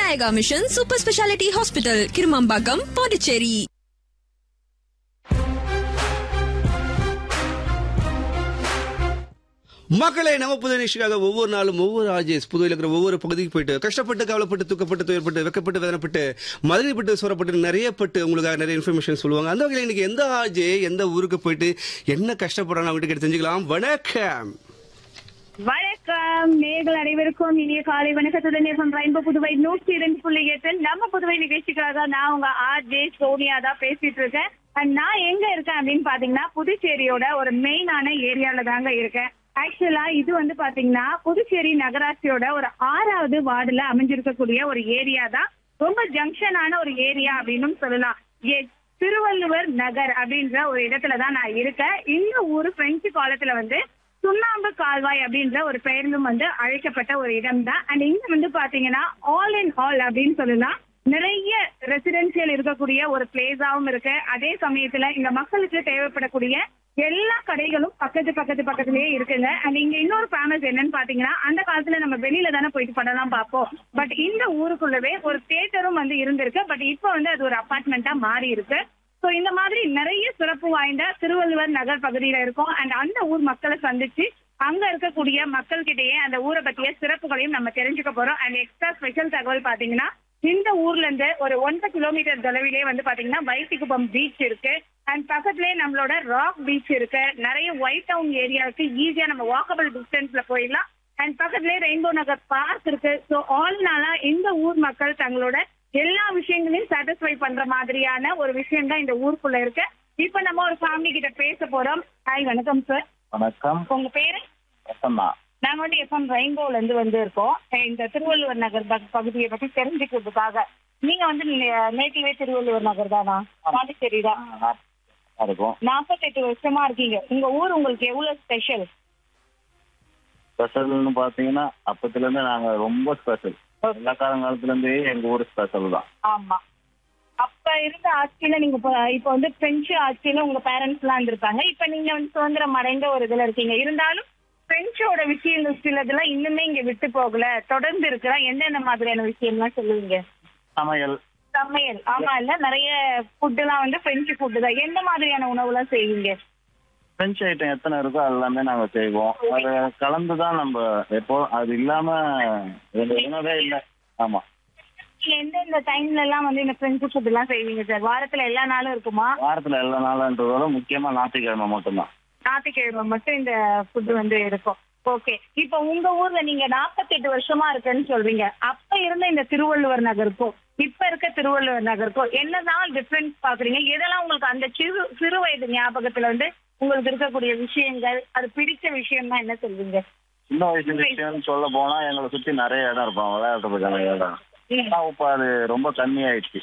Vinayaka mission super speciality hospital Kirumampakkam Pondicherry மக்களே நம்ம புது நிகழ்ச்சிக்காக ஒவ்வொரு நாளும் ஒவ்வொரு ஆஜேஸ் புதுவையில் இருக்கிற ஒவ்வொரு பகுதிக்கு போயிட்டு கஷ்டப்பட்டு கவலைப்பட்டு துக்கப்பட்டு துயர்பட்டு வெக்கப்பட்டு வேதனைப்பட்டு மதுரைப்பட்டு சோரப்பட்டு நிறைய பட்டு உங்களுக்காக நிறைய இன்ஃபர்மேஷன் சொல்லுவாங்க அந்த வகையில் இன்னைக்கு எந்த ஆஜே எந்த ஊருக்கு போயிட்டு என்ன கஷ்டப்படுறாங்க அவங்க கிட்ட தெரிஞ்சுக்கலாம் வணக்கம் வணக்கம் நேர்கள் அனைவருக்கும் இனிய காலை வணக்கத்துடன் இருக்கும் ரெயின்போ புதுவை நூற்றி இரண்டு புள்ளி எட்டு நம்ம புதுவை நிகழ்ச்சிக்காக நான் உங்க ஆர் ஜே சோனியா தான் பேசிட்டு இருக்கேன் And நான் எங்க இருக்கேன் அப்படின்னு பாத்தீங்கன்னா புதுச்சேரியோட ஒரு மெயினான ஏரியால தாங்க இருக்கேன் ஆக்சுவலா இது வந்து பாத்தீங்கன்னா புதுச்சேரி நகராட்சியோட ஒரு ஆறாவது வார்டுல அமைஞ்சிருக்கக்கூடிய ஒரு ஏரியா தான் ரொம்ப ஜங்ஷனான ஒரு ஏரியா அப்படின்னு சொல்லலாம் எ- திருவள்ளுவர் நகர் அப்படின்ற ஒரு இடத்துல தான் நான் இருக்கேன் இந்த ஊரு பிரெஞ்சு காலத்துல வந்து சுண்ணாம்பு கால்வாய் அப்படின்ற ஒரு பெயரிலும் வந்து அழைக்கப்பட்ட ஒரு இடம் தான் அண்ட் இங்க வந்து பாத்தீங்கன்னா ஆல் இன் ஆல் அப்படின்னு சொல்லலாம் நிறைய ரெசிடென்சியல் இருக்கக்கூடிய ஒரு பிளேஸாவும் இருக்கு அதே சமயத்துல இங்க மக்களுக்கு தேவைப்படக்கூடிய எல்லா கடைகளும் பக்கத்து பக்கத்து பக்கத்துலயே இருக்குங்க அண்ட் இங்க இன்னொரு ஃபேமஸ் என்னன்னு பாத்தீங்கன்னா அந்த காலத்துல நம்ம வெளியில தானே போயிட்டு படம்லாம் பார்ப்போம் பட் இந்த ஊருக்குள்ளவே ஒரு தியேட்டரும் வந்து இருந்திருக்கு பட் இப்போ வந்து அது ஒரு அபார்ட்மெண்டா மாறி இருக்கு சோ இந்த மாதிரி நிறைய சிறப்பு வாய்ந்த திருவள்ளுவர் நகர் பகுதியில இருக்கும் அண்ட் அந்த ஊர் மக்களை சந்திச்சு அங்க இருக்கக்கூடிய மக்கள் கிட்டயே அந்த ஊரை பத்திய சிறப்புகளையும் நம்ம தெரிஞ்சுக்க போறோம் அண்ட் எக்ஸ்ட்ரா ஸ்பெஷல் தகவல் பாத்தீங்கன்னா இந்த ஊர்ல இருந்து ஒரு ஒன்பது கிலோமீட்டர் தொலைவிலே வந்து பாத்தீங்கன்னா வைத்திக்குப்பம் பீச் இருக்கு அண்ட் பக்கத்துலயே நம்மளோட ராக் பீச் இருக்கு நிறைய ஒயிட் டவுன் ஏரியாவுக்கு ஈஸியா நம்ம வாக்கபிள் டிஸ்டன்ஸ்ல போயிடலாம் அண்ட் பக்கத்துலயே ரெயின்போ நகர் பார்க் இருக்கு ஸோ ஆல் நாளா இந்த ஊர் மக்கள் தங்களோட எல்லா விஷயங்களையும் சாட்டிஸ்ஃபை பண்ற மாதிரியான ஒரு விஷயம் தான் இந்த ஊருக்குள்ள இருக்கு இப்ப நம்ம ஒரு ஃபேமிலி கிட்ட பேச போறோம் ஹாய் வணக்கம் சார் வணக்கம் உங்க பேரு வசந்தா நாங்க வந்து எஃப்எம் ரெயின்போல இருந்து வந்து இருக்கோம் இந்த திருவள்ளுவர் நகர் பக்- பகுதியை பத்தி தெரிஞ்சுக்கிறதுக்காக நீங்க வந்து நேட்டிவே திருவள்ளுவர் நகர் தானா பாண்டிச்சேரி தான் நல்லா இருக்கும் நாற்பத்தெட்டு வருஷமா இருக்கீங்க உங்க ஊர் உங்களுக்கு எவ்வளவு ஸ்பெஷல் ஸ்பெஷல்னு பாத்தீங்கன்னா அப்பத்துல இருந்து நாங்க ரொம்ப ஸ்பெஷல் எல்லா காலங்காலத்துல இருந்தே எங்க ஊர் ஸ்பெஷல் தான் ஆமா அப்ப இருந்த ஆட்சியில நீங்க இப்ப இப்ப வந்து பிரெஞ்சு ஆட்சியில உங்க பேரண்ட்ஸ் எல்லாம் இருந்திருப்பாங்க இப்ப நீங்க வந்து சுதந்திரம் அடைந்த ஒரு இதுல இருக்கீங்க இருந்தாலும் பிரெஞ்சோட விஷயங்கள் சிலதெல்லாம் இன்னுமே இங்க விட்டு போகல தொடர்ந்து இருக்கிற எந்தெந்த மாதிரியான விஷயம்லாம் சொல்லுவீங்க சமையல் சமையல் ஆமா இல்ல நிறைய ஃபுட் எல்லாம் வந்து பிரெஞ்சு ஃபுட் தான் எந்த மாதிரியான உணவு எல்லாம் செய்வீங்க பிரெஞ்சு ஐட்டம் எத்தனை இருக்கோ அது எல்லாமே நாங்க செய்வோம் அது கலந்துதான் நம்ம எப்போ அது இல்லாம எங்க உணவே இல்லை ஆமா நீங்க எந்தெந்த டைம்ல எல்லாம் வந்து இந்த பிரெஞ்சு ஃபுட் எல்லாம் செய்வீங்க சார் வாரத்துல எல்லா நாளும் இருக்குமா வாரத்துல எல்லா நாளுன்றதோட முக்கியமா ஞாயிற்றுக்கிழமை மட்டும்தான் ஞாயிற்றுக்கிழமை மட்டும் இந்த ஃபுட் வந்து இருக்கும் ஓகே இப்போ உங்க ஊர்ல நீங்க 48 வருஷமா இருக்குன்னு சொல்றீங்க அப்ப இருந்த இந்த திருவள்ளுவர் நகருக்கும் இப்ப இருக்க திருவள்ளுவர் நகருக்கும் என்னதான் டிஃபரன்ஸ் பாக்குறீங்க எதெல்லாம் உங்களுக்கு அந்த சிறு சிறு வயது ஞாபகத்துல வந்து உங்களுக்கு இருக்கக்கூடிய விஷயங்கள் அது பிடிச்ச விஷயம்னா என்ன சொல்வீங்க சின்ன வயசு விஷயம்னு சொல்ல போனா எங்களை சுத்தி நிறைய இடம் இருக்கும் விளையாடுறதுக்கான இடம் ஆனா இப்ப அது ரொம்ப கம்மியாயிடுச்சு